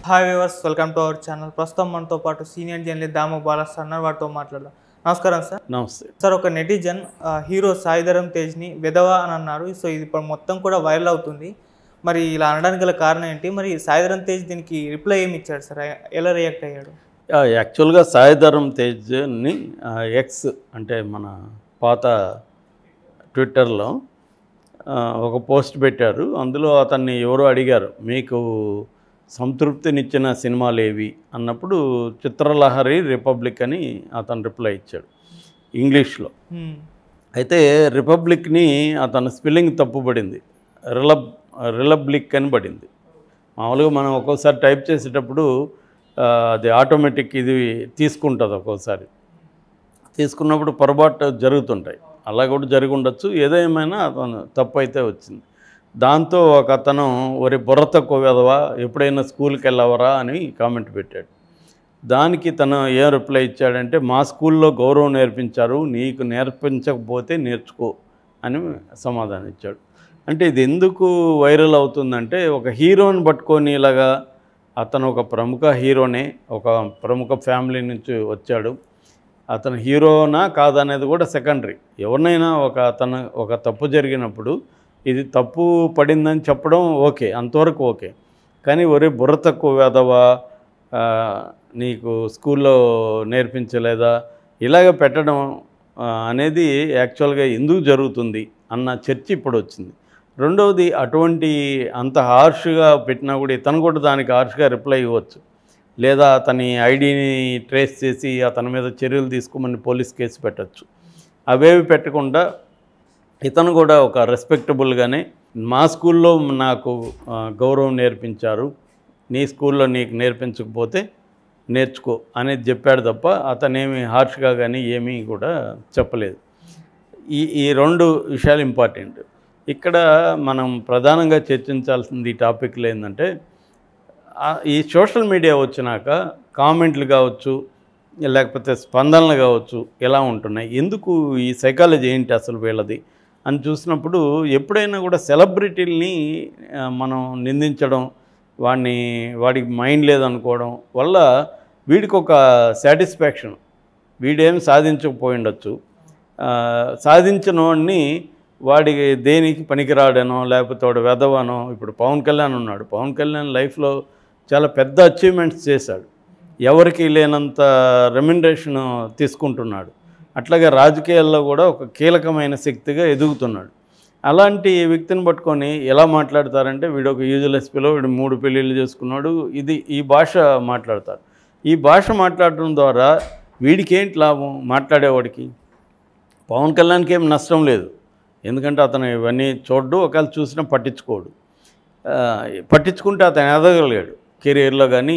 Hi viewers welcome to our channel ప్రస్తుతం మనతో పాటు సీనియర్ జర్నలిస్ట్ దాము బాలస్ అన్నారు వారితో మాట్లాడదాం నమస్కారం సార్ నమస్తే సార్ ఒక నెటిజన్ ఆ, హీరో సాయిధరం తేజ్ని విధవా అని అన్నారు సో ఇది ఇప్పుడు మొత్తం కూడా వైరల్ అవుతుంది మరి ఇలా అనడానికి గల కారణం ఏంటి మరి సాయిధరం తేజ్ దీనికి రిప్లై ఏమి ఇచ్చాడు సార్ ఎలా రియాక్ట్ అయ్యాడు ఆ, యాక్చువల్గా సాయిధరం తేజ్ని ఆ, ఎక్స్ అంటే మన పాత ట్విట్టర్లో ఆ, ఒక పోస్ట్ పెట్టారు అందులో అతన్ని ఎవరో అడిగారు మీకు సంతృప్తినిచ్చిన సినిమాలు ఏవి అన్నప్పుడు చిత్రలహరి రిపబ్లిక్ అని అతను రిప్లై ఇచ్చాడు ఇంగ్లీష్లో హ్మ్. అయితే రిపబ్లిక్ని అతను స్పెల్లింగ్ తప్పుపడింది రిలబ్ రిలబ్లిక్ అని పడింది మామూలుగా మనం ఒక్కోసారి టైప్ చేసేటప్పుడు ఆ, అది ఆటోమేటిక్ ఇది తీసుకుంటుంది ఒక్కోసారి తీసుకున్నప్పుడు పొరపాటు జరుగుతుంటాయి అలా కూడా జరిగి ఉండొచ్చు ఏదేమైనా అతను తప్పు అయితే వచ్చింది దాంతో ఒక అతను ఒరి బుర్ర తక్కువ వెదవా ఎప్పుడైనా స్కూల్కి వెళ్ళవరా అని కామెంట్ పెట్టాడు దానికి తను ఏం రిప్లై ఇచ్చాడంటే మా స్కూల్లో గౌరవం నేర్పించారు నీకు నేర్పించకపోతే నేర్చుకో అని సమాధానం ఇచ్చాడు అంటే ఇది ఎందుకు వైరల్ అవుతుందంటే ఒక హీరోని పట్టుకొని ఇలాగా అతను ఒక ప్రముఖ హీరోనే ఒక ప్రముఖ ఫ్యామిలీ నుంచి వచ్చాడు అతను హీరోనా కాదనేది కూడా సెకండరీ ఎవరినైనా ఒక అతను ఒక తప్పు జరిగినప్పుడు ఇది తప్పు పడిందని చెప్పడం ఓకే అంతవరకు ఓకే కానీ ఒరే బుర్ర తక్కువ వేదవా ఆ, నీకు స్కూల్లో నేర్పించలేదా ఇలాగ పెట్టడం ఆ, అనేది యాక్చువల్గా ఎందుకు జరుగుతుంది అన్న చర్చ ఇప్పుడు వచ్చింది రెండవది అటువంటి అంత హార్ష్గా పెట్టినా కూడా ఇతను కూడా దానికి హార్ష్గా రిప్లై ఇవ్వచ్చు లేదా అతని ఐడిని ట్రేస్ చేసి అతని మీద చర్యలు తీసుకోమని పోలీస్ కేసు పెట్టచ్చు అవేవి పెట్టకుండా ఇతను కూడా ఒక రెస్పెక్టబుల్గానే మా స్కూల్లో నాకు ఆ, గౌరవం నేర్పించారు నీ స్కూల్లో నీకు నేర్పించకపోతే నేర్చుకో అనేది చెప్పాడు తప్ప అతనేమి హార్ష్గా కానీ ఏమీ కూడా చెప్పలేదు ఈ ఈ రెండు విషయాలు ఇంపార్టెంట్ ఇక్కడ మనం ప్రధానంగా చర్చించాల్సింది ఈ టాపిక్లో ఏంటంటే ఆ, ఈ సోషల్ మీడియా వచ్చినాక కామెంట్లు కావచ్చు లేకపోతే స్పందనలు కావచ్చు ఎలా ఉంటున్నాయి ఎందుకు ఈ సైకాలజీ ఏంటి అసలు వీళ్ళది అని చూసినప్పుడు ఎప్పుడైనా కూడా సెలబ్రిటీల్ని ఆ, మనం నిందించడం వాడిని వాడికి మైండ్ లేదనుకోవడం వల్ల వీడికి ఒక సాటిస్ఫాక్షన్ వీడేం సాధించకపోయి ఉండొచ్చు ఆ, సాధించిన వాడిని వాడికి దేనికి పనికిరాడనో లేకపోతే వాడు వెదవనో ఇప్పుడు పవన్ కళ్యాణ్ ఉన్నాడు పవన్ కళ్యాణ్ లైఫ్లో చాలా పెద్ద అచీవ్మెంట్స్ చేశాడు ఎవరికి లేనంత రెమ్యునరేషన్ తీసుకుంటున్నాడు అట్లాగే రాజకీయాల్లో కూడా ఒక కీలకమైన శక్తిగా ఎదుగుతున్నాడు అలాంటి వ్యక్తిని పట్టుకొని ఎలా మాట్లాడతారంటే వీడు ఒక యూజులెస్ పిలో వీడు మూడు పెళ్ళిళ్ళు చేసుకున్నాడు ఇది ఈ భాష మాట్లాడతారు ఈ భాష మాట్లాడడం ద్వారా వీడికి ఏంటి లాభం మాట్లాడేవాడికి పవన్ కళ్యాణ్కి ఏం నష్టం లేదు ఎందుకంటే అతను ఇవన్నీ చూడ్డు ఒకవేళ చూసినా పట్టించుకోడు ఆ, పట్టించుకుంటే అతను ఎదగలిగాడు కెరియర్లో కానీ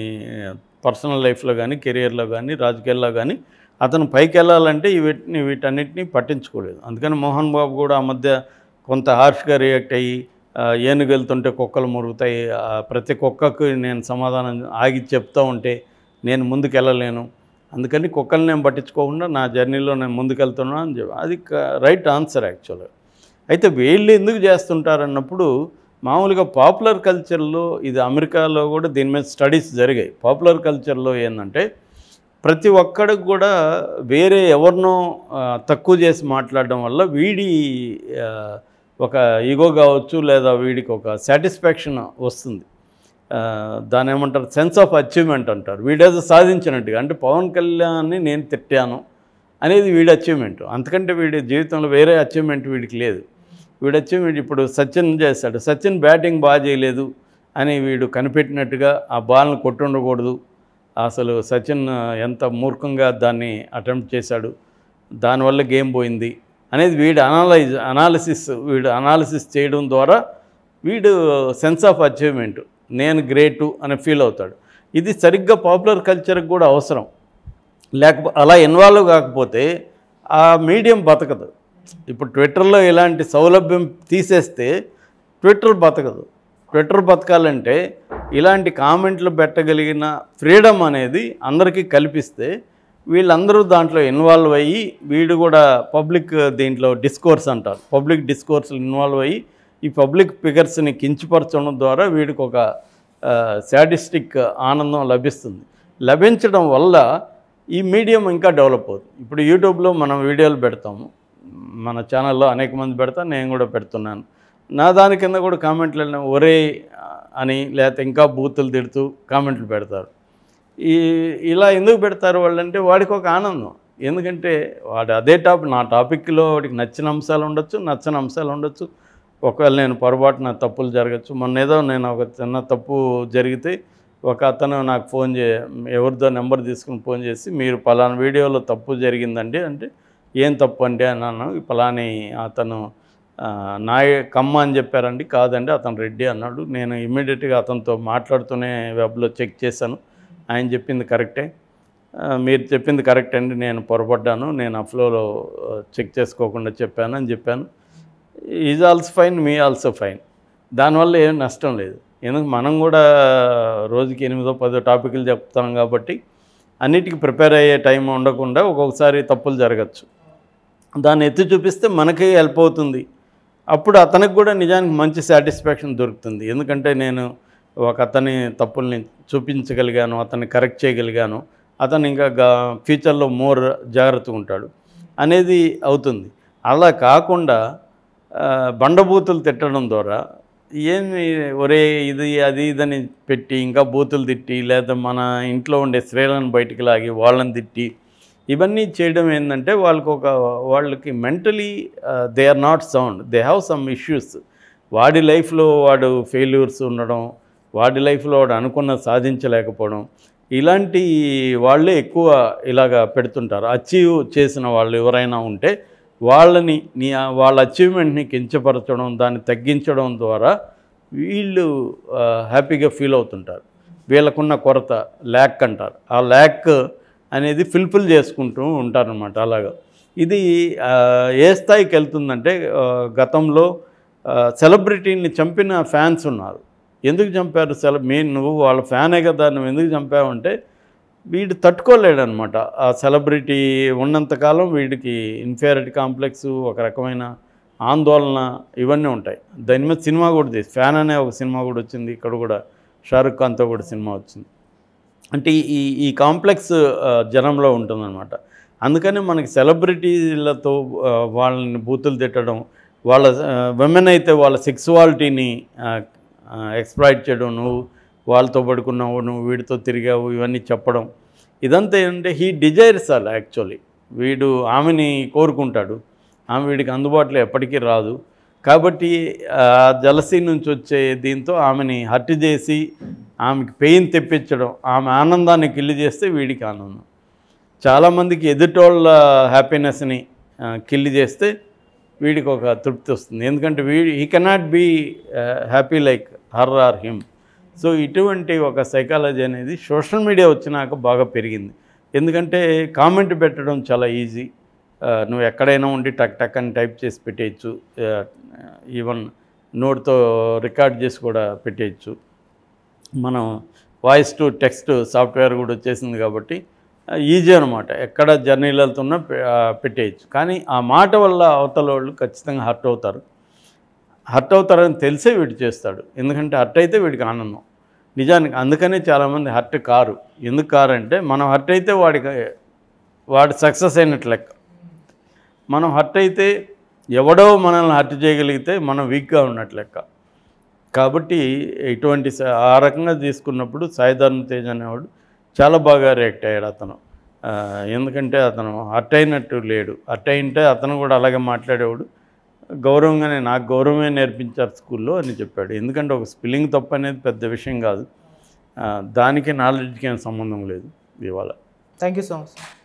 పర్సనల్ లైఫ్లో కానీ కెరియర్లో కానీ రాజకీయాల్లో కానీ అతను పైకి వెళ్ళాలంటే వీటిని వీటన్నిటిని పట్టించుకోలేదు అందుకని మోహన్ బాబు కూడా ఆ మధ్య కొంత హార్ష్గా రియాక్ట్ అయ్యి ఆ, ఏనుగు వెళ్తుంటే కుక్కలు మురుగుతాయి ఆ, ప్రతి కుక్కకు నేను సమాధానం ఆగి చెప్తూ ఉంటే నేను ముందుకు వెళ్ళలేను అందుకని కుక్కల్ని నేను పట్టించుకోకుండా నా జర్నీలో నేను ముందుకెళ్తున్నాను అని చెప్పి అది రైట్ ఆన్సర్ యాక్చువల్గా అయితే వీళ్ళు ఎందుకు చేస్తుంటారన్నప్పుడు మామూలుగా పాపులర్ కల్చర్లో ఇది అమెరికాలో కూడా దీని మీద స్టడీస్ జరిగాయి పాపులర్ కల్చర్లో ఏంటంటే ప్రతి ఒక్కడికి కూడా వేరే ఎవరినో ఆ, తక్కువ చేసి మాట్లాడడం వల్ల వీడి ఆ, ఒక ఈగో కావచ్చు లేదా వీడికి ఒక సాటిస్ఫాక్షన్ వస్తుంది ఆ, దాని ఏమంటారు సెన్స్ ఆఫ్ అచీవ్మెంట్ అంటారు వీడేదో సాధించినట్టుగా అంటే పవన్ కళ్యాణ్ని నేను తిట్టాను అనేది వీడి అచీవ్మెంట్ అంతకంటే వీడి జీవితంలో వేరే అచీవ్మెంట్ వీడికి లేదు వీడు అచీవ్మెంట్ ఇప్పుడు సచిన్ చేస్తాడు సచిన్ బ్యాటింగ్ బాగా చేయలేదు అని వీడు కనిపెట్టినట్టుగా ఆ బాల్ని కొట్టుండకూడదు అసలు సచిన్ ఎంత మూర్ఖంగా దాన్ని అటెంప్ట్ చేశాడు దానివల్ల గేమ్ పోయింది అనేది వీడు అనాలైజ్ అనాలిసిస్ వీడు అనాలిసిస్ చేయడం ద్వారా వీడు సెన్స్ ఆఫ్ అచీవ్మెంట్ నేను గ్రేటు అని ఫీల్ అవుతాడు ఇది సరిగ్గా పాపులర్ కల్చర్కి కూడా అవసరం లేకపో అలా ఇన్వాల్వ్ కాకపోతే ఆ మీడియం బతకదు ఇప్పుడు ట్విట్టర్లో ఇలాంటి సౌలభ్యం తీసేస్తే ట్విట్టర్ బతకదు ట్విట్టర్ బతకాలంటే ఇలాంటి కామెంట్లు పెట్టగలిగిన ఫ్రీడమ్ అనేది అందరికీ కల్పిస్తే వీళ్ళందరూ దాంట్లో ఇన్వాల్వ్ అయ్యి వీడు కూడా పబ్లిక్ దీంట్లో డిస్కోర్స్ అంటారు పబ్లిక్ డిస్కోర్స్ ఇన్వాల్వ్ అయ్యి ఈ పబ్లిక్ ఫిగర్స్ని కించపరచడం ద్వారా వీడికి ఒక శాడిస్టిక్ ఆనందం లభిస్తుంది లభించడం వల్ల ఈ మీడియం ఇంకా డెవలప్ అవుతుంది ఇప్పుడు యూట్యూబ్లో మనం వీడియోలు పెడతాము మన ఛానల్లో అనేక మంది పెడతా నేను కూడా పెడుతున్నాను నా దాని కింద కూడా కామెంట్లు వెళ్ళిన ఒరే అని లేకపోతే ఇంకా బూతులు తిడుతూ కామెంట్లు పెడతారు ఈ ఇలా ఎందుకు పెడతారు వాళ్ళంటే వాడికి ఒక ఆనందం ఎందుకంటే వాడు అదే టాపిక్ నా టాపిక్లో వాడికి నచ్చిన అంశాలు ఉండొచ్చు నచ్చని అంశాలు ఉండొచ్చు ఒకవేళ నేను పొరపాటున తప్పులు జరగచ్చు మొన్న ఏదో నేను ఒక చిన్న తప్పు జరిగితే ఒక అతను నాకు ఫోన్ చే ఎవరిదో నెంబర్ తీసుకుని ఫోన్ చేసి మీరు పలానా వీడియోలో తప్పు జరిగిందండి అంటే ఏం తప్పు అండి అన్నాను పలాని అతను ఆ, నాయ కమ్మ అని చెప్పారండి కాదండి అతను రెడ్డి అన్నాడు నేను ఇమ్మీడియట్గా అతనితో మాట్లాడుతూనే వెబ్లో చెక్ చేశాను ఆయన చెప్పింది కరెక్టే ఆ, మీరు చెప్పింది కరెక్ట్ అండి నేను పొరపడ్డాను నేను ఆ ఫ్లోలో చెక్ చేసుకోకుండా చెప్పాను అని చెప్పాను is also fine me also fine దానివల్ల ఏం నష్టం లేదు ఎందుకు మనం కూడా రోజుకి ఎనిమిదో పదో టాపిక్లు చెప్తాం కాబట్టి అన్నిటికీ ప్రిపేర్ అయ్యే టైం ఉండకుండా ఒక్కొక్కసారి తప్పులు జరగచ్చు దాన్ని ఎత్తి చూపిస్తే మనకి హెల్ప్ అవుతుంది అప్పుడు అతనికి కూడా నిజానికి మంచి సాటిస్ఫాక్షన్ దొరుకుతుంది ఎందుకంటే నేను ఒక అతని తప్పుల్ని చూపించగలిగాను అతన్ని కరెక్ట్ చేయగలిగాను అతను ఇంకా గా- ఫ్యూచర్లో మోర్ జాగ్రత్తగా ఉంటాడు అనేది అవుతుంది అలా కాకుండా ఆ, బండబూతులు తిట్టడం ద్వారా ఏమి ఒరే ఇది అది ఇదని పెట్టి ఇంకా బూతులు తిట్టి లేదా మన ఇంట్లో ఉండే స్త్రీలను బయటికి లాగి వాళ్ళని తిట్టి ఇవన్నీ చేయడం ఏంటంటే వాళ్ళకి ఒక వాళ్ళకి mentally they are not sound they have some issues వాడి లైఫ్లో వాడు ఫెయిల్యూర్స్ ఉండడం వాడి లైఫ్లో వాడు అనుకున్న సాధించలేకపోవడం ఇలాంటి వాళ్ళే ఎక్కువ ఇలాగా పెడుతుంటారు అచీవ్ చేసిన వాళ్ళు ఎవరైనా ఉంటే వాళ్ళని నీ వాళ్ళ అచీవ్మెంట్ని కించపరచడం దాన్ని తగ్గించడం ద్వారా వీళ్ళు ఆ, హ్యాపీగా ఫీల్ అవుతుంటారు వీళ్ళకున్న కొరత ల్యాక్ అంటారు ఆ ల్యాక్ అనేది ఫిల్ఫిల్ చేసుకుంటూ ఉంటారనమాట అలాగా ఇది ఆ, ఏ స్థాయికి వెళ్తుందంటే ఆ, గతంలో సెలబ్రిటీని చంపిన ఫ్యాన్స్ ఉన్నారు ఎందుకు చంపారు సెల మీ నువ్వు వాళ్ళ ఫ్యానే కదా నువ్వు ఎందుకు చంపావంటే వీడు తట్టుకోలేడనమాట ఆ సెలబ్రిటీ ఉన్నంతకాలం వీడికి ఇన్ఫీరియారిటీ కాంప్లెక్స్ ఒక రకమైన ఆందోళన ఇవన్నీ ఉంటాయి దాని మీద సినిమా కూడా తీసి ఫ్యాన్ అనే ఒక సినిమా కూడా వచ్చింది ఇక్కడ కూడా షారుఖ్ ఖాన్తో కూడా సినిమా వచ్చింది అంటే ఈ- ఈ ఈ కాంప్లెక్స్ ఆ, జనంలో ఉంటుందన్నమాట అందుకని మనకి సెలబ్రిటీలతో ఆ, వాళ్ళని బూతులు తిట్టడం వాళ్ళ విమెన్ అయితే వాళ్ళ సెక్సువాలిటీని ఎక్స్ప్లాయిట్ చేయడం నువ్వు వాళ్ళతో పడుకున్నావు నువ్వు వీడితో తిరిగావు ఇవన్నీ చెప్పడం ఇదంతా ఏంటంటే హీ డిజైర్స్ అలా యాక్చువల్లీ వీడు ఆమెని కోరుకుంటాడు ఆమె వీడికి అందుబాటులో ఎప్పటికీ రాదు కాబట్టి ఆ జలసీ నుంచి వచ్చే దీంతో ఆమెని హర్ట్ చేసి ఆమెకి పెయిన్ తెప్పించడం ఆమె ఆనందాన్ని కిల్లి చేస్తే వీడికి ఆనందం చాలామందికి ఎదుటోళ్ళ హ్యాపీనెస్ని కిల్లి చేస్తే వీడికి ఒక తృప్తి వస్తుంది ఎందుకంటే వీడి he cannot be happy like her or him so ఇటువంటి ఒక సైకాలజీ అనేది సోషల్ మీడియా వచ్చినాక బాగా పెరిగింది ఎందుకంటే కామెంట్ పెట్టడం చాలా ఈజీ నువ్వు ఎక్కడైనా ఉండి టక్ టక్ అని టైప్ చేసి పెట్టేయచ్చు ఈవెన్ నోట్తో రికార్డ్ చేసి కూడా పెట్టేయచ్చు మనం వాయిస్ టు టెక్స్ట్ సాఫ్ట్వేర్ కూడా వచ్చేసింది కాబట్టి ఈజీ అనమాట ఎక్కడ జర్నీలు వెళ్తున్నా పె- ఆ, పెట్టేయచ్చు కానీ ఆ మాట వల్ల అవతల వాళ్ళు ఖచ్చితంగా హర్ట్ అవుతారు హర్ట్ అవుతారని తెలిసే వీడు చేస్తాడు ఎందుకంటే హర్ట్ అయితే వీడికి ఆనందం నిజానికి అందుకనే చాలామంది హర్ట్ కారు ఎందుకు కారు అంటే మనం హర్ట్ అయితే వాడికి వాడు సక్సెస్ అయినట్లు లెక్క మనం హర్ట్ అయితే ఎవడో మనల్ని హర్ట్ చేయగలిగితే మనం వీక్గా ఉన్నట్లు లెక్క కాబట్టి ఇటువంటి స- ఆ రకంగా తీసుకున్నప్పుడు సాయిధర్మ తేజ్ అనేవాడు చాలా బాగా రియాక్ట్ అయ్యాడు అతను ఆ, ఎందుకంటే అతను హర్ట్ అయినట్టు లేడు హర్ట్ అయింటే అతను కూడా అలాగే మాట్లాడేవాడు గౌరవంగానే నాకు గౌరవమే నేర్పించారు స్కూల్లో అని చెప్పాడు ఎందుకంటే ఒక స్పెల్లింగ్ తప్పు అనేది పెద్ద విషయం కాదు ఆ, దానికి నాలెడ్జ్కి ఏం సంబంధం లేదు ఇవాళ థ్యాంక్ యూ సో మచ్